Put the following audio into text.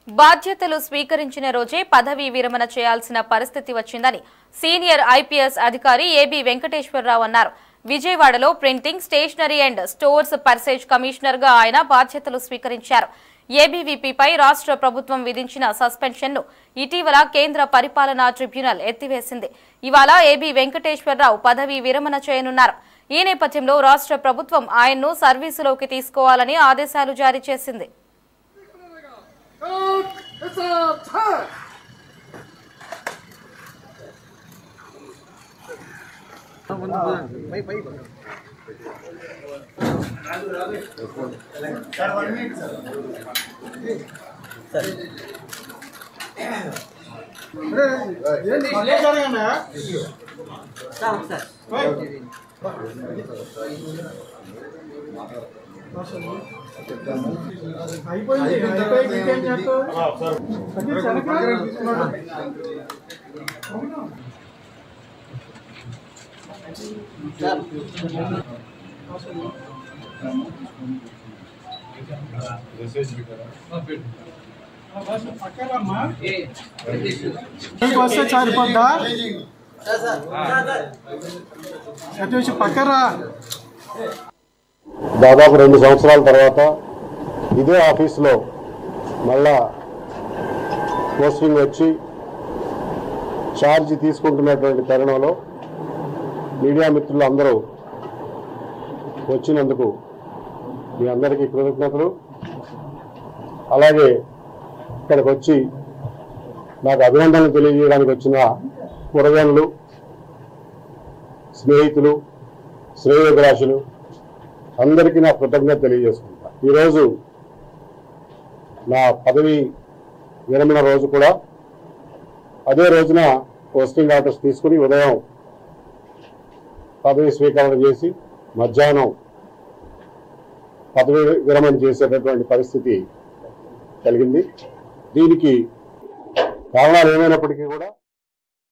బాధ్యతలు స్వీకరించిన రోజే పదవీ విరమణ చేయాల్సిన పరిస్థితి వచ్చిందని సీనియర్ ఐపీఎస్ అధికారి ఏబీ వెంకటేశ్వరరావు అన్నారు విజయవాడలో printing stationery and stores purchase commissioner గా ఆయన బాధ్యతలు స్వీకరించారు ఏబీవీపీపై రాష్ట్ర ప్రభుత్వం విధించిన సస్పెన్షన్ ను ఇటీవల కేంద్ర పరిపాలనా ట్రిబ్యునల్ ఎత్తివేసింది ఇవాళ ఏబీ వెంకటేశ్వరరావు పదవీ విరమణ చేయనున్నారు ఈ నేపథ్యంలో రాష్ట్ర ప్రభుత్వం ఆయన్ను సర్వీసులోకి తీసుకోవాలని ఆదేశాలు జారీ చేసింది It's a time. అయిపోయింది అయిపోయి ఇంకేం చేస్తావు అది శనగలు తీసుకున్నాడు. పక్కనమ్మా. ఇంటికి వస్తే సరిపోద్దా అటు వచ్చి పక్కరా దాదాపు రెండు సంవత్సరాల తర్వాత ఇదే ఆఫీస్లో మళ్ళా పోస్టింగ్ వచ్చి ఛార్జ్ తీసుకుంటున్నటువంటి తరుణంలో మీడియా మిత్రులు అందరూ వచ్చినందుకు మీ అందరికీ కృతజ్ఞతలు అలాగే ఇక్కడికి వచ్చి నాకు అభినందనలు తెలియజేయడానికి వచ్చిన పురజనులు స్నేహితులు శ్రేయోభిలాషులు అందరికీ నా కృతజ్ఞత తెలియజేసుకుంటా ఈరోజు నా పదవి విరమణ రోజు కూడా అదే రోజున పోస్టింగ్ ఆర్డర్స్ తీసుకుని ఉదయం పదవి స్వీకరణ చేసి మధ్యాహ్నం పదవి విరమణ చేసేటటువంటి పరిస్థితి కలిగింది దీనికి కారణాలు ఏమైనప్పటికీ కూడా